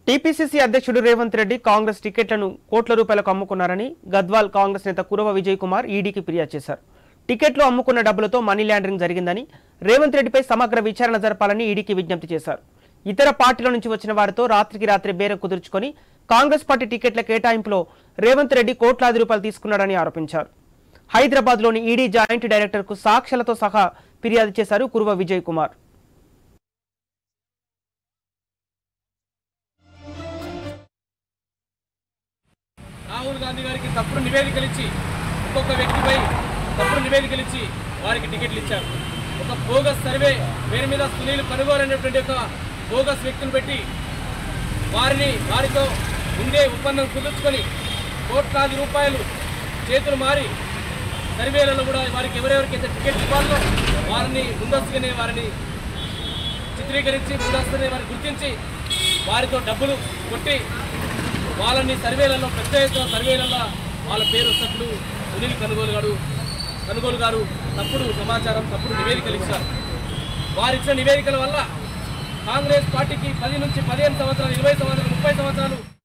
TPCC అధ్యక్షుడు రేవంత్ రెడ్డి కాంగ్రెస్ టికెట్లను కోట్ల రూపాయలకు అమ్ముకున్నారని గద్వాల్ కాంగ్రెస్ నేత కురవ విజయ్ కుమార్ ఈడీకి ఫిర్యాదు చేశారు టికెట్లు అమ్ముకున్న డబ్బులతో మనీ లాండరింగ్ జరిగిందని రేవంత్ రెడ్డిపై సమగ్ర విచారణ జరపాలని ఈడీకి విజ్ఞప్తి చేశారు ఇతర పార్టీల నుంచి వచ్చిన వారితో రాత్రికి రాత్రి బేరం కుదుర్చుకొని కాంగ్రెస్ పార్టీ టికెట్ల కేటాయింపులో రేవంత్ రెడ్డి కోట్లాది రూపాయలు తీసుకున్నాడని ఆరోపించారు హైదరాబాద్లోని ఈడీ జాయింట్ డైరెక్టర్కు సాక్ష్యాలతో సహా ఫిర్యాదు చేశారు కురువ విజయ్ కుమార్ రాహుల్ గాంధీ గారికి తప్పుడు నివేదికలు ఇచ్చి ఒక్కొక్క వ్యక్తిపై తప్పుడు నివేదికలు ఇచ్చి వారికి టికెట్లు ఇచ్చారు ఒక బోగస్ సర్వే పేరు మీద సునీల్ కనుగోలు అనేటువంటి ఒక బోగస్ వ్యక్తిని పెట్టి వారిని వారితో ముందే ఒప్పందం కుదుర్చుకొని కోట్లాది రూపాయలు చేతులు మారి సర్వేలలో కూడా వారికి ఎవరెవరికైతే టికెట్ ఇవ్వాలో వారిని ముందస్తుగానే వారిని చిత్రీకరించి ముందస్తునే వారిని గుర్తించి వారితో డబ్బులు కొట్టి వాళ్ళని సర్వేలలో పెద్ద ఎత్తున సర్వేలలో వాళ్ళ పేరు వచ్చినట్లు సునీల్ కనుగోలు గారు కనుగోలు గారు తప్పుడు సమాచారం తప్పుడు నివేదికలు ఇచ్చారు వారిచ్చిన నివేదికల వల్ల కాంగ్రెస్ పార్టీకి పది నుంచి పదిహేను సంవత్సరాలు ఇరవై సంవత్సరాలు ముప్పై సంవత్సరాలు